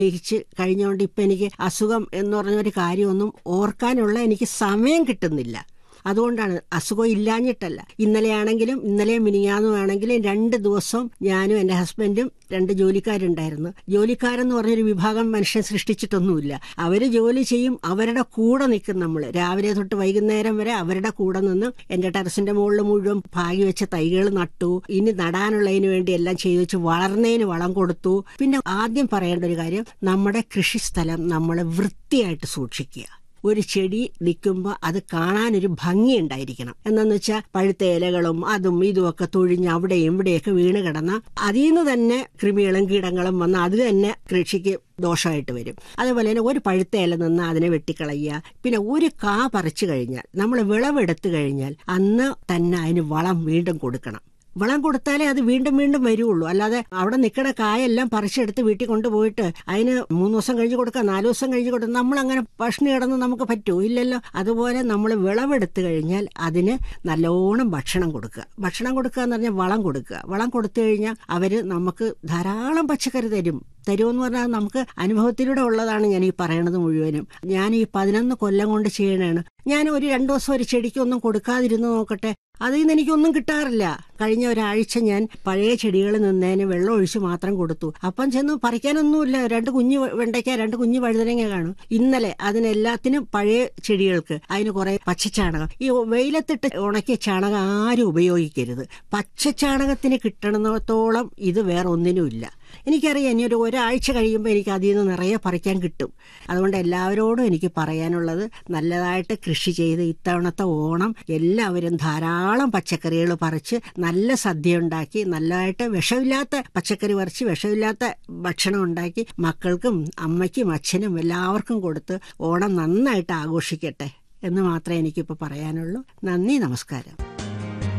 ഇരിച്ച് കഴിഞ്ഞുകൊണ്ട് ഇപ്പം എനിക്ക് അസുഖം എന്ന് പറഞ്ഞൊരു കാര്യമൊന്നും ഓർക്കാനുള്ള എനിക്ക് സമയം കിട്ടുന്നില്ല അതുകൊണ്ടാണ് അസുഖം ഇല്ലാഞ്ഞിട്ടല്ല ഇന്നലെയാണെങ്കിലും ഇന്നലെ മിനിങ്ങാന്നും ആണെങ്കിലും രണ്ട് ദിവസം ഞാനും എൻ്റെ ഹസ്ബൻഡും രണ്ട് ജോലിക്കാരുണ്ടായിരുന്നു ജോലിക്കാരെന്ന് പറഞ്ഞൊരു വിഭാഗം മനുഷ്യൻ സൃഷ്ടിച്ചിട്ടൊന്നുമില്ല അവർ ജോലി ചെയ്യും അവരുടെ കൂടെ നിൽക്കും നമ്മൾ രാവിലെ തൊട്ട് വൈകുന്നേരം വരെ അവരുടെ കൂടെ നിന്ന് എൻ്റെ ടെറസിന്റെ മുകളിൽ മുഴുവൻ ഭാഗി വെച്ച തൈകൾ നട്ടു ഇനി നടാനുള്ളതിന് വേണ്ടി എല്ലാം ചെയ്തു വെച്ച് വളർന്നതിന് വളം കൊടുത്തു പിന്നെ ആദ്യം പറയേണ്ട ഒരു കാര്യം നമ്മുടെ കൃഷിസ്ഥലം നമ്മൾ വൃത്തിയായിട്ട് സൂക്ഷിക്കുക ഒരു ചെടി നിൽക്കുമ്പോൾ അത് കാണാനൊരു ഭംഗി ഉണ്ടായിരിക്കണം എന്നു വെച്ചാൽ പഴുത്ത ഇലകളും അതും ഇതുമൊക്കെ തൊഴിഞ്ഞ് അവിടെയും ഇവിടെയൊക്കെ വീണ് കിടന്ന അതിൽ നിന്ന് തന്നെ കൃമികളും കീടങ്ങളും വന്ന് അത് തന്നെ കൃഷിക്ക് ദോഷമായിട്ട് വരും അതുപോലെ തന്നെ ഒരു പഴുത്ത ഇല നിന്ന് അതിനെ വെട്ടിക്കളയുക പിന്നെ ഒരു കാ പറിച്ചു കഴിഞ്ഞാൽ നമ്മൾ വിളവെടുത്തു കഴിഞ്ഞാൽ അന്ന് തന്നെ അതിന് വളം വീണ്ടും കൊടുക്കണം വളം കൊടുത്താലേ അത് വീണ്ടും വീണ്ടും വരുള്ളൂ അല്ലാതെ അവിടെ നിൽക്കുന്ന കായെല്ലാം പറിച്ചെടുത്ത് വീട്ടിൽ കൊണ്ടുപോയിട്ട് അതിന് മൂന്ന് ദിവസം കഴിഞ്ഞ് കൊടുക്കുക നാല് ദിവസം കഴിഞ്ഞ് കൊടുക്കുക നമ്മൾ അങ്ങനെ ഭക്ഷണം കിടന്ന് നമുക്ക് പറ്റുമോ ഇല്ലല്ലോ അതുപോലെ നമ്മൾ വിളവെടുത്ത് കഴിഞ്ഞാൽ അതിന് നല്ലോണം ഭക്ഷണം കൊടുക്കുക ഭക്ഷണം കൊടുക്കുക എന്ന് പറഞ്ഞാൽ വളം കൊടുക്കുക വളം കൊടുത്തു കഴിഞ്ഞാൽ അവർ നമുക്ക് ധാരാളം പച്ചക്കറി തരും തരുമെന്ന് പറഞ്ഞാൽ നമുക്ക് അനുഭവത്തിലൂടെ ഉള്ളതാണ് ഞാൻ ഈ പറയണത് മുഴുവനും ഞാൻ ഈ പതിനൊന്ന് കൊല്ലം കൊണ്ട് ചെയ്യണതാണ് ഞാൻ ഒരു രണ്ടു ദിവസം ഒരു ചെടിക്കൊന്നും കൊടുക്കാതിരുന്ന് നോക്കട്ടെ അതിൽ നിന്ന് എനിക്കൊന്നും കിട്ടാറില്ല കഴിഞ്ഞ ഒരാഴ്ച ഞാൻ പഴയ ചെടികൾ നിന്നതിന് വെള്ളം ഒഴിച്ച് മാത്രം കൊടുത്തു അപ്പം ചെന്ന് പറിക്കാനൊന്നുമില്ല രണ്ട് കുഞ്ഞു വെണ്ടയ്ക്ക രണ്ട് കുഞ്ഞു വഴുതനങ്ങ കാണും ഇന്നലെ അതിനെല്ലാത്തിനും പഴയ ചെടികൾക്ക് അതിന് കുറെ പച്ചച്ചാണകം ഈ വെയിലത്തിട്ട് ഉണക്കിയ ചാണകം ആരും ഉപയോഗിക്കരുത് പച്ചച്ചാണകത്തിന് കിട്ടണത്തോളം ഇത് വേറെ ഒന്നിനുമില്ല എനിക്കറിയാം ഇനി ഒരു ഒരാഴ്ച കഴിയുമ്പോൾ എനിക്ക് അതിൽ നിന്ന് നിറയെ പറിക്കാൻ കിട്ടും അതുകൊണ്ട് എല്ലാവരോടും എനിക്ക് പറയാനുള്ളത് നല്ലതായിട്ട് കൃഷി ചെയ്ത് ഇത്തവണത്തെ ഓണം എല്ലാവരും ധാരാളം പച്ചക്കറികൾ പറിച്ച് നല്ല സദ്യ ഉണ്ടാക്കി നല്ലതായിട്ട് വിഷമില്ലാത്ത പച്ചക്കറി പറിച്ച് വിഷമില്ലാത്ത ഭക്ഷണം ഉണ്ടാക്കി മക്കൾക്കും അമ്മയ്ക്കും അച്ഛനും എല്ലാവർക്കും കൊടുത്ത് ഓണം നന്നായിട്ട് ആഘോഷിക്കട്ടെ എന്ന് മാത്രമേ എനിക്കിപ്പോൾ പറയാനുള്ളൂ നന്ദി നമസ്കാരം